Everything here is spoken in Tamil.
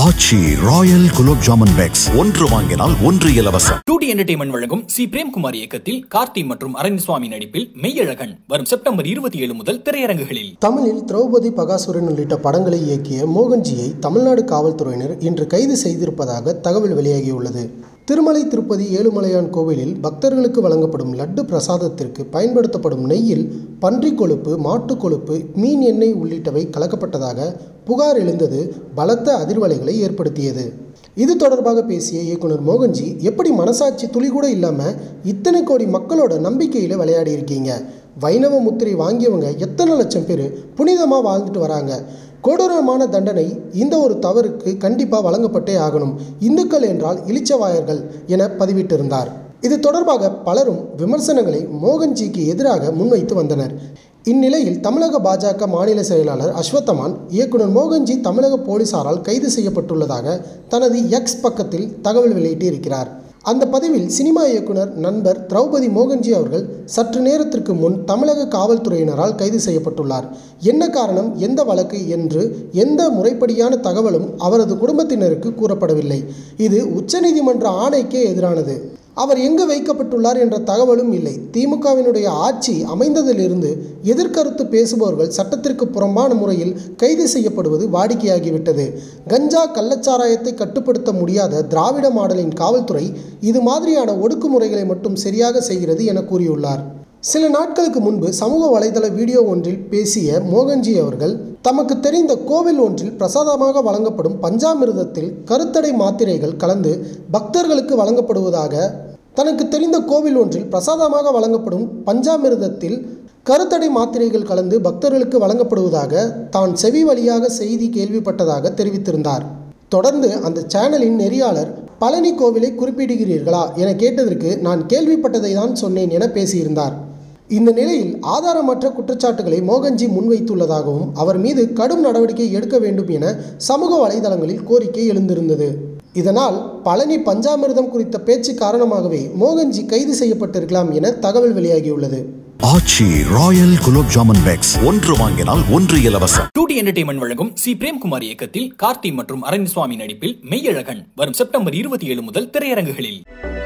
ஆச்சி ராயல் குலோப் ஜாமன் பேக்ஸ் ஒன்று வாங்கினால் ஒன்று இலவசம் டூ டி என்டர்டைன்மெண்ட் வழங்கும் சி பிரேம்குமார் இயக்கத்தில் கார்த்தி மற்றும் அரண்சுவாமி நடிப்பில் மெய்யழகன் வரும் செப்டம்பர் இருபத்தி ஏழு முதல் திரையரங்குகளில் தமிழில் திரௌபதி பகாசுரன் உள்ளிட்ட படங்களை இயக்கிய மோகன்ஜியை தமிழ்நாடு காவல்துறையினர் இன்று கைது செய்திருப்பதாக தகவல் வெளியாகியுள்ளது திருமலை திருப்பதி ஏழுமலையான் கோவிலில் பக்தர்களுக்கு வழங்கப்படும் லட்டு பிரசாதத்திற்கு பயன்படுத்தப்படும் நெய்யில் பன்றி கொழுப்பு மாட்டுக் கொழுப்பு மீன் எண்ணெய் உள்ளிட்டவை கலக்கப்பட்டதாக புகார் எழுந்தது பலத்த அதிர்வலைகளை ஏற்படுத்தியது இது தொடர்பாக பேசிய இயக்குனர் மோகன்ஜி எப்படி மனசாட்சி துளி கூட இல்லாமல் இத்தனை கோடி மக்களோட நம்பிக்கையில் விளையாடி இருக்கீங்க வைணவ முத்திரை வாங்கியவங்க எத்தனை லட்சம் பேர் புனிதமாக வாழ்ந்துட்டு வராங்க கொடூரமான தண்டனை இந்த ஒரு தவறுக்கு கண்டிப்பாக வழங்கப்பட்டே ஆகணும் இந்துக்கள் என்றால் இளிச்சவாயர்கள் என பதிவிட்டிருந்தார் இது தொடர்பாக பலரும் விமர்சனங்களை மோகன்ஜிக்கு எதிராக முன்வைத்து வந்தனர் இந்நிலையில் தமிழக பாஜக மாநில செயலாளர் அஸ்வத்தமான் இயக்குனர் மோகன்ஜி தமிழக போலீசாரால் கைது செய்யப்பட்டுள்ளதாக தனது எக்ஸ் பக்கத்தில் தகவல் வெளியிட்டிருக்கிறார் அந்த பதிவில் சினிமா இயக்குனர் நண்பர் திரௌபதி மோகன்ஜி அவர்கள் சற்று நேரத்திற்கு முன் தமிழக காவல்துறையினரால் கைது செய்யப்பட்டுள்ளார் என்ன காரணம் எந்த வழக்கு என்று எந்த முறைப்படியான தகவலும் அவரது குடும்பத்தினருக்கு கூறப்படவில்லை இது உச்சநீதிமன்ற ஆணைக்கே எதிரானது அவர் எங்கு வைக்கப்பட்டுள்ளார் என்ற தகவலும் இல்லை திமுகவினுடைய ஆட்சி அமைந்ததிலிருந்து எதிர்கருத்து பேசுபவர்கள் சட்டத்திற்கு புறம்பான முறையில் கைது செய்யப்படுவது வாடிக்கையாகிவிட்டது கஞ்சா கள்ளச்சாராயத்தை கட்டுப்படுத்த முடியாத திராவிட மாடலின் காவல்துறை இது மாதிரியான ஒடுக்குமுறைகளை மட்டும் சரியாக செய்கிறது என கூறியுள்ளார் சில நாட்களுக்கு முன்பு சமூக வலைதள வீடியோ ஒன்றில் பேசிய மோகன்ஜி அவர்கள் தமக்கு தெரிந்த கோவில் ஒன்றில் பிரசாதமாக வழங்கப்படும் பஞ்சாமிர்தத்தில் கருத்தடை மாத்திரைகள் கலந்து பக்தர்களுக்கு வழங்கப்படுவதாக தனக்கு தெரிந்த கோவில் ஒன்றில் பிரசாதமாக வழங்கப்படும் பஞ்சாமிர்தத்தில் கருத்தடை மாத்திரைகள் கலந்து பக்தர்களுக்கு வழங்கப்படுவதாக தான் செவி வழியாக செய்தி கேள்விப்பட்டதாக தெரிவித்திருந்தார் தொடர்ந்து அந்த சேனலின் நெறியாளர் பழனி கோவிலை குறிப்பிடுகிறீர்களா என கேட்டதற்கு நான் கேள்விப்பட்டதை தான் சொன்னேன் என பேசியிருந்தார் இந்த நிலையில் ஆதாரமற்ற குற்றச்சாட்டுகளை மோகன்ஜி முன்வைத்துள்ளதாகவும் அவர் மீது கடும் நடவடிக்கை எடுக்க வேண்டும் என சமூக வலைதளங்களில் கோரிக்கை எழுந்திருந்தது இதனால் பழனி பஞ்சாமிர்தம் குறித்த பேச்சு காரணமாகவே மோகன்ஜி கைது செய்யப்பட்டிருக்கலாம் என தகவல் வெளியாகியுள்ளது ஆச்சி ராயல் குலோப் ஜாமன் பேக்ஸ் ஒன்று வாங்கினால் ஒன்று இலவசம் டூ டி என்டர்டைன்மெண்ட் வழங்கும் சி பிரேம்குமார் இயக்கத்தில் கார்த்தி மற்றும் அரண்சுவாமி நடிப்பில் மெய்யழகன் வரும் செப்டம்பர் இருபத்தி ஏழு முதல் திரையரங்குகளில்